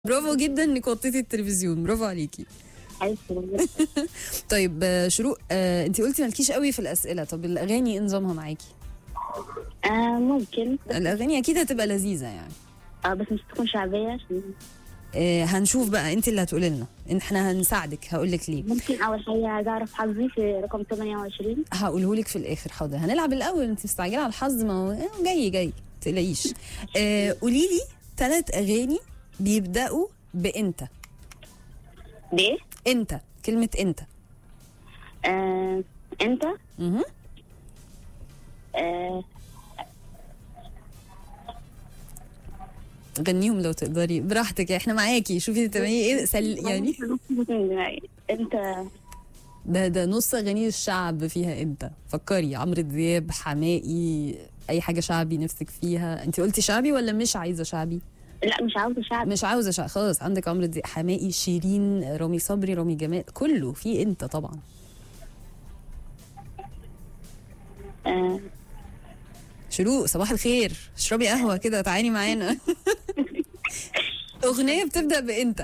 برافو جدا انك وطيتي التلفزيون برافو عليكي عايز تقول- طيب آه، شروق آه، انت قلتي مالكيش قوي في الاسئله طب الاغاني ايه نظامها معاكي آه ممكن بس, الاغاني اكيد هتبقى لذيذه يعني آه بس مش تكون شعبية عشان آه، هنشوف بقى انت اللي هتقولي لنا إن احنا هنساعدك هقول لك ليه ممكن أول حاجة عايز أعرف حظي في رقم 28 هقوله لك في الاخر حاضر هنلعب الاول انت مستعجله على الحظ ما هو آه، جاي جاي تقلقيش آه، قولي لي ثلاث اغاني بيبداوا بانت بإيه؟ انت كلمه انت آه أنت مهم. آه غنيهم لو تقدري براحتك احنا معاكي شوفي تعملي ايه سل يعني أنت ده ده نص اغاني الشعب فيها انت فكري عمرو دياب حماقي اي حاجه شعبي نفسك فيها انت قلتي شعبي ولا مش عايزه شعبي لا مش عاوزة شعب مش عاوزه شعبي خلاص عندك عمرو دياب حماقي شيرين رامي صبري رامي جمال كله في انت طبعا آه شروق صباح الخير اشربي قهوه كده تعالي معانا اغنيه بتبدا بانت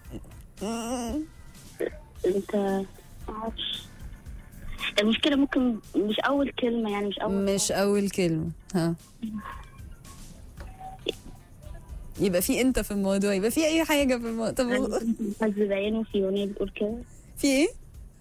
أنت معرفش المشكلة ممكن مش أول كلمة يعني مش أول مش اول كلمه ها يبقى في انت في الموضوع يبقى في اي حاجه في الموضوع طب حظ بعينه في أغنية بتقول كده في ايه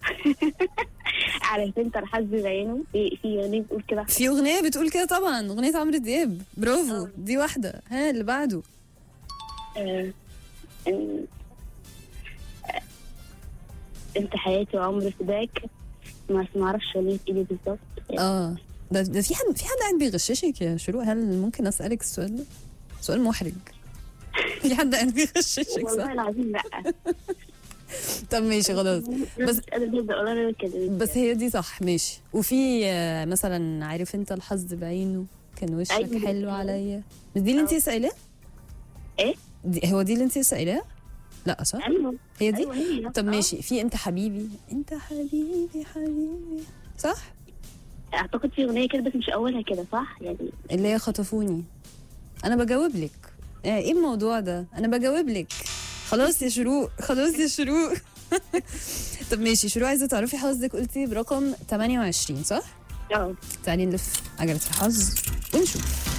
على سنتر حظ بعينه في في أغنية بتقول كده في اغنيه بتقول كده طبعا اغنيه عمرو دياب برافو دي واحده ها اللي بعده آه، إن- آه، انت حياتي وعمري فداك ما ما اعرفش اغنيه ايه دي بالظبط اه ده ده في حد في حد قاعد بيغششك يا شروق هل ممكن اسالك السؤال ده سؤال محرج في حد قاعد بيغششك والله صح العظيم لا طب ماشي خلاص بس بس انا ببدا اقول كده بس هي دي صح ماشي وفي آه، مثلا عارف انت الحظ بعينه كان وشك أيوة. حلو عليا مش دي اللي انت سائلاه ايه دي هو دي اللي انت سائلاه لا صح ايوه هي دي ايوه هي طب آه. ماشي في انت حبيبي انت حبيبي حبيبي صح اعتقد في اغنيه كده بس مش اولها كده صح يعني اللي هي خطفوني انا بجاوب لك آه، ايه الموضوع ده انا بجاوب لك خلاص يا شروق خلاص يا شروق طب ماشي شروق عايزه تعرفي حظك قلتي برقم 28 صح اه تعالي نلف عجله الحظ ونشوف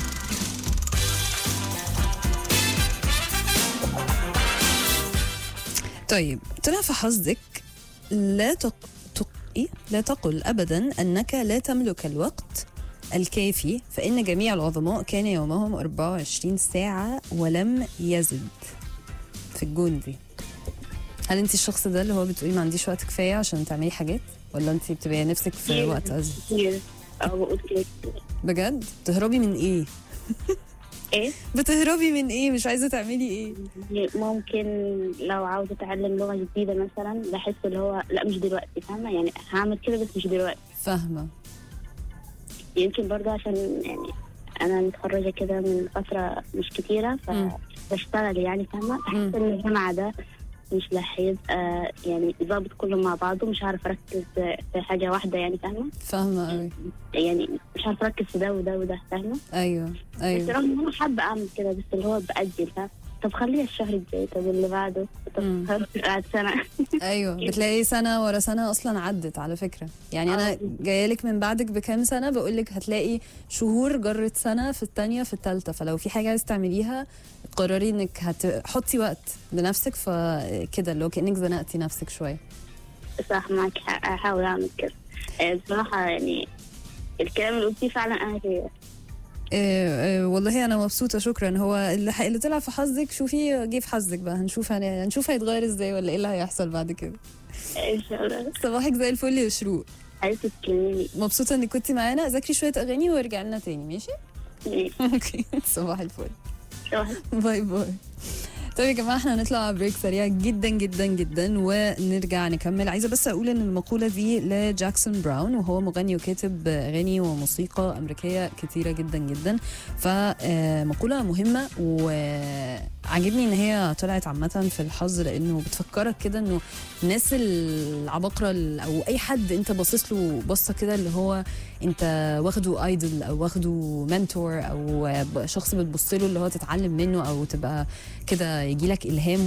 طيب طلع في حظك لا تق... تق... إيه؟ لا تقل ابدا انك لا تملك الوقت الكافي فان جميع العظماء كان يومهم 24 ساعه ولم يزد في الجون دي هل انت الشخص ده اللي هو بتقولي ما عنديش وقت كفايه عشان تعملي حاجات ولا انت بتبقي نفسك في كتير. وقت ازيد كتير اه بقول كده كتير. بجد بتهربي من ايه ايه بتهربي من ايه مش عايزه تعملي ايه ممكن لو عاوزه اتعلم لغه جديده مثلا بحس اللي هو لا مش دلوقتي فاهمه يعني هعمل كده بس مش دلوقتي فاهمه يمكن برضه عشان يعني انا متخرجه كده من فتره مش كتيره مم. فبشتغل يعني فاهمه بحس مم. ان الجامعه ده مش رح يبقى يعني ظابط كله مع بعضه مش عارف اركز في حاجه واحده يعني فاهمه فاهمه قوي يعني مش عارف اركز في ده وده وده فاهمه ايوه بس ايوه رغم ان انا حابه اعمل كده بس اللي هو باجل فاهم طب خليها الشهر الجاي طب اللي بعده مم. طب بعد سنه ايوه بتلاقي سنه ورا سنه اصلا عدت على فكره يعني انا آه. جايه لك من بعدك بكام سنه بقول لك هتلاقي شهور جرت سنه في الثانيه في الثالثه فلو في حاجه عايز تعمليها قرري انك هتحطي وقت لنفسك فكده اللي هو كانك زنقتي نفسك شويه صح معك حق احاول اعمل كده آه، بصراحه يعني الكلام اللي قلتيه فعلا انا فيه إيه إيه والله انا مبسوطه شكرا هو اللي, ح- اللي طلع في حظك شوفي جه في حظك بقى هنشوف هن... هنشوف هيتغير ازاي ولا ايه اللي هيحصل بعد كده ان شاء الله صباحك زي الفل يا شروق عايزه تكلميني مبسوطه انك كنتي معانا ذاكري شويه اغاني وارجعي لنا تاني ماشي ماشي. اوكي صباح الفل شكراً. باي باي طيب يا جماعه احنا هنطلع بريك سريع جدا جدا جدا ونرجع نكمل عايزه بس اقول ان المقوله دي لجاكسون براون وهو مغني وكاتب اغاني وموسيقى امريكيه كتيره جدا جدا فمقوله مهمه وعجبني ان هي طلعت عامه في الحظ لانه بتفكرك كده انه الناس العباقره ال- او اي حد انت باصص له بصه كده اللي هو انت واخده ايدل او واخده منتور او شخص بتبص له اللي هو تتعلم منه او تبقى كده يجي لك الهام